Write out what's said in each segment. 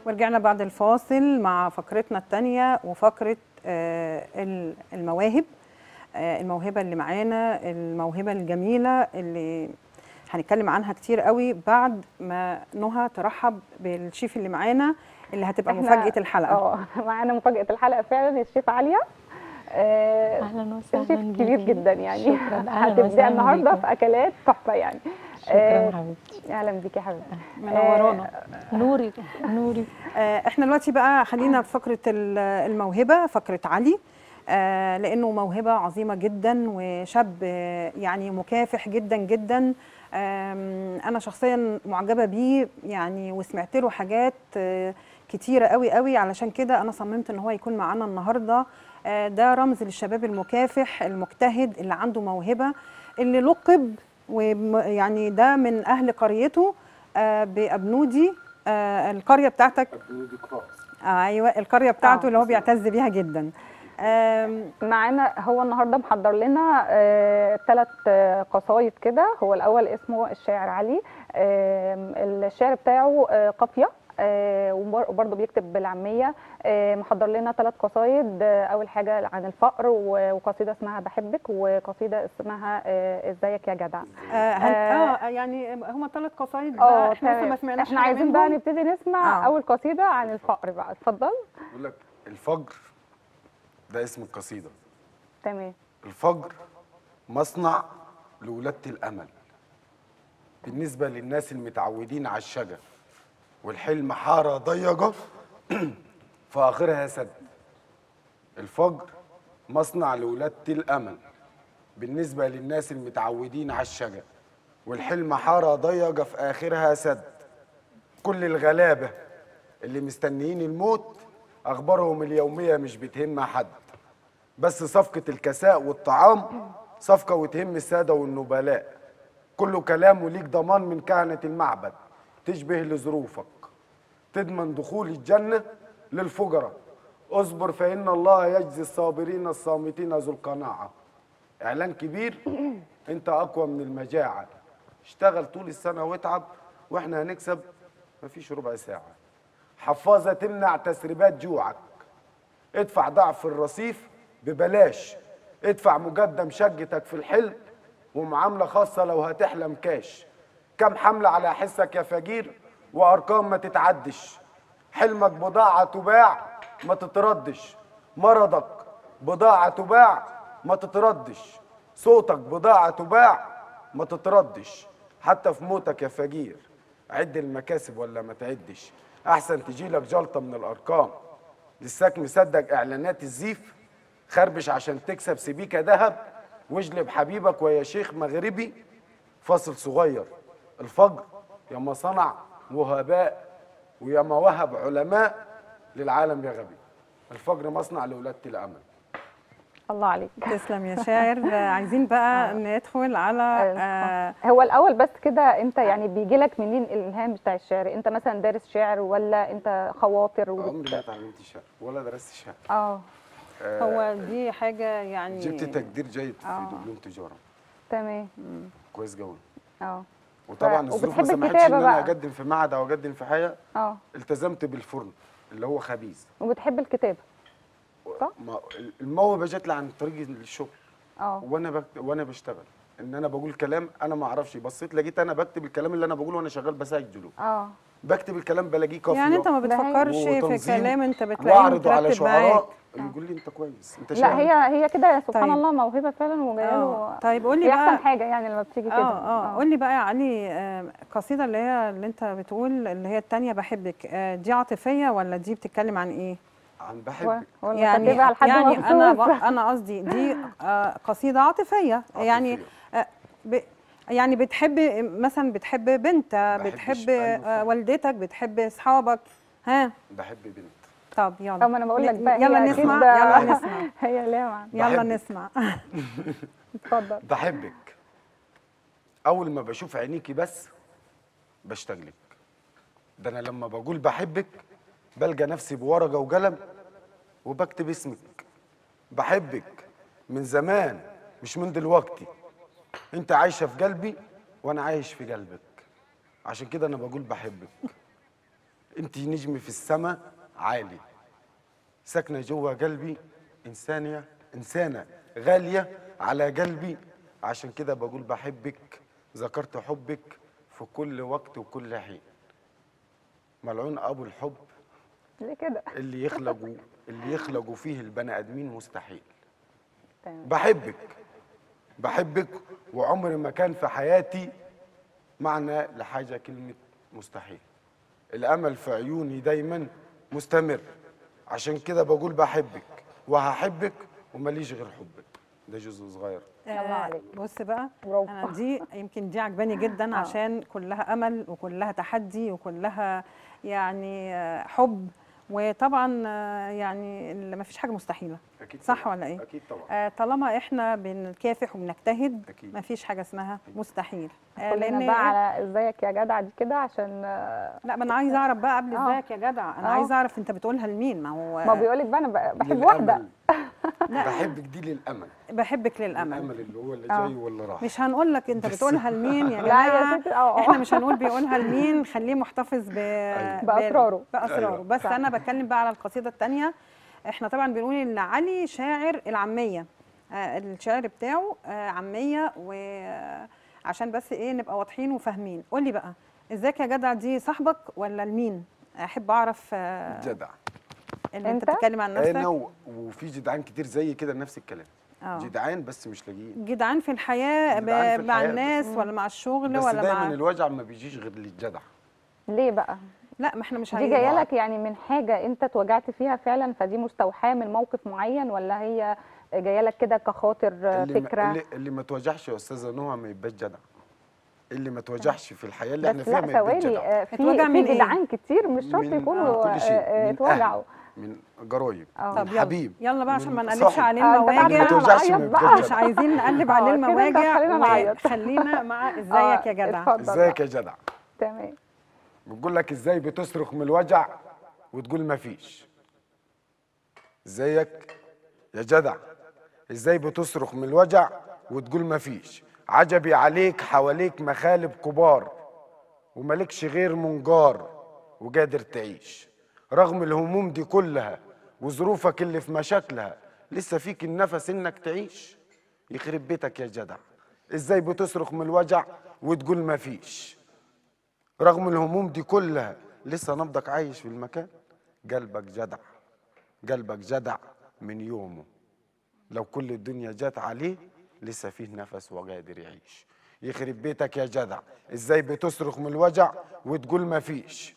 ورجعنا بعد الفاصل مع فقرتنا الثانية وفقرة آه، ال- المواهب آه، الموهبة اللي معانا الموهبة الجميلة اللي هنتكلم عنها كتير قوي بعد ما نهى ترحب بالشيف اللي معانا اللي هتبقى إحنا- مفاجأة الحلقة اه معانا مفاجاه الحلقه فعلا الشيف عليا آه، اهلا وسهلا شيف كبير بيكي. جدا يعني شكرا اهلا هتبدأ وسهلا النهارده بيكي. في اكلات تحفه يعني شكرا آه، حبيبتي اهلا بيكي يا حبيبتي منورانا نوري نوري آه، احنا دلوقتي بقى خلينا في فقره ال- الموهبه فقره علي آه، لانه موهبه عظيمه جدا وشاب آه، يعني مكافح جدا جدا آم، انا شخصيا معجبه بيه يعني وسمعت له حاجات آه، كتيره قوي قوي علشان كده انا صممت ان هو يكون معانا النهارده آه، ده رمز للشباب المكافح المجتهد اللي عنده موهبه اللي لقب ويعني ده من اهل قريته آه، بابنودي آه، القريه بتاعتك ايوه القريه بتاعته آه. اللي هو بيعتز بيها جدا آم، معانا هو النهارده محضر لنا ثلاث قصايد كده هو الاول اسمه الشاعر علي آم، الشعر بتاعه آه، قافيه آه، وبر- وبرضه بيكتب بالعاميه آه، محضر لنا ثلاث قصايد آه، اول حاجه عن الفقر و- وقصيده اسمها بحبك وقصيده اسمها آه، ازيك يا جدع آه هن... آه. اه يعني هما ثلاث قصايد اه بقى احنا لسه تمام. ما سمعناش احنا حاجة عايزين بقى منهم. نبتدي نسمع آه. اول قصيده عن الفقر بقى اتفضل بيقول لك الفجر ده اسم القصيده تمام الفجر مصنع لولادة الامل بالنسبه للناس المتعودين على الشجر والحلم حاره ضيقه في اخرها سد الفجر مصنع لولادة الامل بالنسبه للناس المتعودين على الشجر والحلم حاره ضيقه في اخرها سد كل الغلابه اللي مستنيين الموت اخبارهم اليوميه مش بتهم حد بس صفقة الكساء والطعام صفقة وتهم السادة والنبلاء كله كلام وليك ضمان من كهنة المعبد تشبه لظروفك تضمن دخول الجنة للفجرة اصبر فإن الله يجزي الصابرين الصامتين ذو القناعة إعلان كبير أنت أقوى من المجاعة اشتغل طول السنة واتعب وإحنا هنكسب مفيش ربع ساعة حفاظة تمنع تسريبات جوعك ادفع ضعف الرصيف ببلاش ادفع مقدم شقتك في الحلم ومعاملة خاصة لو هتحلم كاش كم حملة على حسك يا فقير وأرقام ما تتعدش حلمك بضاعة تباع ما تتردش مرضك بضاعة تباع ما تتردش صوتك بضاعة تباع ما تتردش حتى في موتك يا فقير عد المكاسب ولا ما تعدش أحسن تجيلك جلطة من الأرقام لساك مصدق اعلانات الزيف خربش عشان تكسب سبيكه ذهب واجلب حبيبك ويا شيخ مغربي فاصل صغير الفجر يا ما صنع وهباء ويا ما وهب علماء للعالم يا غبي الفجر مصنع لولادة الامل الله عليك تسلم يا شاعر آه، عايزين بقى ندخل على آه هو الاول بس كده انت يعني بيجي لك منين الالهام بتاع الشعر انت مثلا دارس شعر ولا انت خواطر عمري وبت... ما اتعلمت شعر ولا درست شعر اه هو دي حاجه يعني جبت تقدير جيد في آه. دبلوم تجاره تمام كويس جوي اه وطبعا ف- الظروف ما وبتحب سمحتش ان الكتابة انا بقى. اقدم في معهد او اقدم في حاجه اه التزمت بالفرن اللي هو خبيث وبتحب الكتابه صح؟ ما- الموهبه جات لي عن طريق الشغل اه وانا بك... وانا بشتغل ان انا بقول كلام انا ما اعرفش بصيت لقيت انا بكتب الكلام اللي انا بقوله وانا شغال بسجله اه بكتب الكلام بلاقيه كافيه يعني انت ما ده هي- بتفكرش في وتنظيم، كلام انت بتلاقيه واعرضه على مترتب معاك شعراء يقول لي انت كويس انت لا شاعر هي هي كده سبحان طيب. الله موهبه فعلا وجايه له اه طيب قول لي هي بقى احسن حاجه يعني لما بتيجي كده اه اه قول لي بقى يا علي آه، القصيده اللي هي اللي انت بتقول اللي هي التانية بحبك آه، دي عاطفيه ولا دي بتتكلم عن ايه؟ عن و- بحبك ولا يعني كاتبها لحد يعني انا مخصوص. ب- انا قصدي دي آه، قصيده عاطفيه يعني عاطفية. آه، ب يعني بتحب مثلا بتحب بنت بحب بتحب الش- أيوة آه، فعلا. والدتك بتحب اصحابك ها بحب بنت طب يلا أو ما انا بقول لك بقى يلا هي نسمع أكيد- يلا نسمع هي ليها معنى يلا بحبك. نسمع اتفضل بحبك اول ما بشوف عينيكي بس بشتغلك ده انا لما بقول بحبك بلقى نفسي بورقه وقلم وبكتب اسمك بحبك من زمان مش من دلوقتي انت عايشه في قلبي وانا عايش في قلبك عشان كده انا بقول بحبك انت نجم في السماء عالي ساكنه جوه قلبي انسانيه انسانه غاليه على قلبي عشان كده بقول بحبك ذكرت حبك في كل وقت وكل حين ملعون ابو الحب ليه كده اللي يخلقوا اللي يخلقوا فيه البني ادمين مستحيل تمام بحبك بحبك وعمر ما كان في حياتي معنى لحاجة كلمة مستحيل الأمل في عيوني دايما مستمر عشان كده بقول بحبك وهحبك ومليش غير حبك ده جزء صغير الله آه، عليك. بص بقى برافو. انا دي يمكن دي عجباني جدا آه. عشان كلها امل وكلها تحدي وكلها يعني آه، حب وطبعا آه، يعني ما فيش حاجه مستحيله أكيد صح طبعاً. ولا ايه أكيد طبعا آه، طالما احنا بنكافح وبنجتهد أكيد. ما فيش حاجه اسمها مستحيل آه، كلنا بقى على ازيك يا جدع دي كده عشان آه، لا ما انا عايزه اعرف بقى قبل آه. ازيك يا جدع انا آه. عايزه اعرف انت بتقولها لمين ما هو ما بيقول لك بقى انا ب- بحب واحده للأمل. بحبك دي للأمل بحبك للامل الأمل اللي هو اللي آه. جاي واللي راح مش هنقول لك انت بتقولها لمين يا لا جماعه يا ستي اه احنا اه مش هنقول بيقولها لمين خليه محتفظ ب... ب- بأسراره. باسراره أيوة. بس صح. انا بتكلم بقى على القصيده الثانيه احنا طبعا بنقول ان علي شاعر العاميه آه الشعر بتاعه آه عاميه وعشان بس ايه نبقى واضحين وفاهمين قول لي بقى ازيك يا جدع دي صاحبك ولا لمين احب اعرف آه جدع ان انت أنت؟ تتكلم عن أنا نفسك و- وفي جدعان كتير زي كده نفس الكلام اه جدعان بس مش لاقيين جدعان في الحياه ب... جدعان في مع الحياة الناس ولا مع الشغل بس ولا دايما مع الوجع ما بيجيش غير للجدع ليه بقى لا ما احنا مش دي عايزين جايه لك يعني من حاجه انت اتوجعت فيها فعلا فدي مستوحاه من موقف معين ولا هي جايه لك كده كخاطر آه، اللي ما- فكره اللي, اللي ما توجعش يا استاذه نهى ما يبقاش جدع اللي ما توجعش في الحياه اللي احنا بس فيها لا ما يبقاش ثواني جدع آه، في اتوجع في من إيه؟ جدعان كتير مش شرط من يكونوا كل شيء آه، آه، من اتوجعوا أهل، من جرايب آه. طب من يلا حبيب يلا بقى عشان ما من نقلبش صاحب. عليه آه، أنت المواجع ما بعد توجعش نعيط ما بقى. يبقاش مش جدع عايزين نقلب آه، عليه كده أنت المواجع هتخلينا نعيط. وخلينا مع ازيك آه، يا جدع اتفضل ازيك بقى. يا جدع تمام بتقول لك ازاي بتصرخ من الوجع وتقول ما فيش ازيك يا جدع ازاي بتصرخ من الوجع وتقول ما فيش عجبي عليك حواليك مخالب كبار وملكش غير منجار وقادر تعيش رغم الهموم دي كلها وظروفك اللي في مشاكلها لسه فيك النفس انك تعيش يخرب بيتك يا جدع ازاي بتصرخ من الوجع وتقول ما فيش رغم الهموم دي كلها لسه نبضك عايش في المكان قلبك جدع قلبك جدع من يومه لو كل الدنيا جات عليه لسه فيه نفس وقادر يعيش يخرب بيتك يا جدع ازاي بتصرخ من الوجع وتقول ما فيش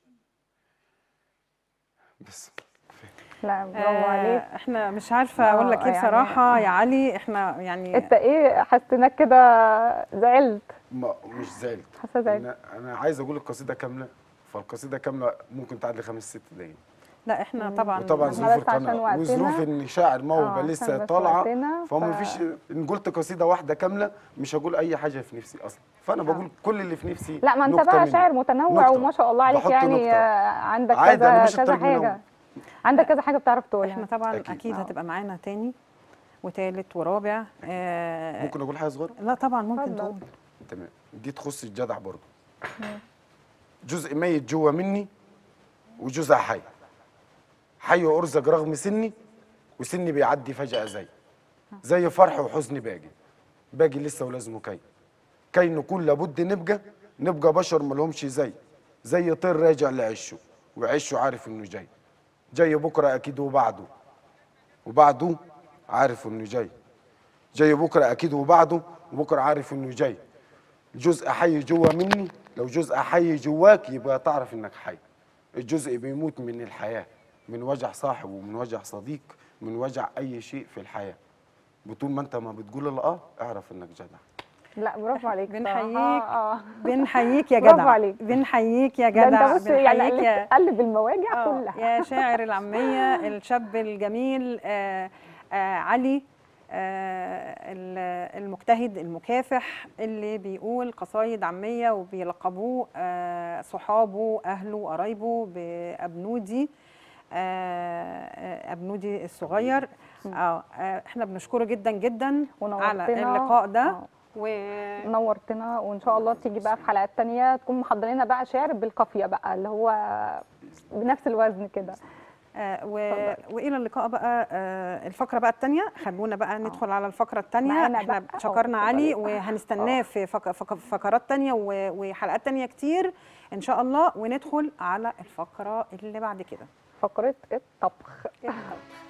بس لا برافو عليك آه احنا مش عارفه اقول لك آه، ايه يعني- بصراحه يا علي احنا يعني انت ايه حسيناك كده زعلت ما مش زعلت حاسه زعلت انا انا عايز اقول القصيده كامله فالقصيده كامله ممكن تعدي خمس ست دقايق لا احنا طبعا وطبعا إحنا ظروف بس عشان القناه وقتنا. وظروف ان شاعر آه، موهبه عشان لسه بس طالعه وقتنا، فما ف- فيش ان قلت قصيده واحده كامله مش هقول اي حاجه في نفسي اصلا فانا بقول كل اللي في نفسي لا ما انت نكتة بقى منه. شاعر متنوع نكتة. وما شاء الله عليك بحط يعني نكتة. آه، عندك عادي، أنا كذا مش كذا الترجمة حاجه الأول. عندك كذا حاجه بتعرف تقولها احنا طبعا أكيد. اكيد, آه. هتبقى معانا تاني وتالت ورابع آه ممكن اقول حاجه صغيره لا طبعا ممكن اتفضل. تقول تمام دي تخص الجدع برضه جزء ميت جوه مني وجزء حي حي وارزق رغم سني وسني بيعدي فجأة زي زي فرح وحزن باجي باجي لسه ولازمه كي كي نكون لابد نبقى نبقى بشر ملهمش زي زي طير راجع لعشه وعشه عارف انه جاي جاي بكره اكيد وبعده وبعده عارف انه جاي جاي بكره اكيد وبعده وبكره عارف انه جاي جزء حي جوه مني لو جزء حي جواك يبقى تعرف انك حي الجزء بيموت من الحياه من وجع صاحب ومن وجع صديق من وجع اي شيء في الحياه وطول ما انت ما بتقول الا اه اعرف انك جدع لا برافو عليك بنحييك. بصراحة. اه بنحييك يا برافو جدع عليك. بنحييك يا ده جدع انت بص يعني بنحييك يا- قلب قلب المواجع آه، كلها يا شاعر العامية الشاب الجميل آه آه علي آه ال- المجتهد المكافح اللي بيقول قصايد عامية وبيلقبوه آه صحابه أهله قرايبه بأبنودي آه آه، أبنودي الصغير آه آه، احنا بنشكره جدا جدا على ونورتنا. اللقاء ده آه. و نورتنا وان شاء الله تيجي بقى في حلقات تانية تكون محضر لنا بقى شعر بالقافيه بقى اللي هو بنفس الوزن كده آه و... والى اللقاء بقى آه الفقره بقى الثانيه خلونا بقى ندخل على الفقره الثانيه معانا احنا بقى. شكرنا أه، علي اتفضلي. وهنستناه في فق... فق... فقرات ثانيه و... وحلقات ثانيه كتير ان شاء الله وندخل على الفقره اللي بعد كده فقره الطبخ الطبخ.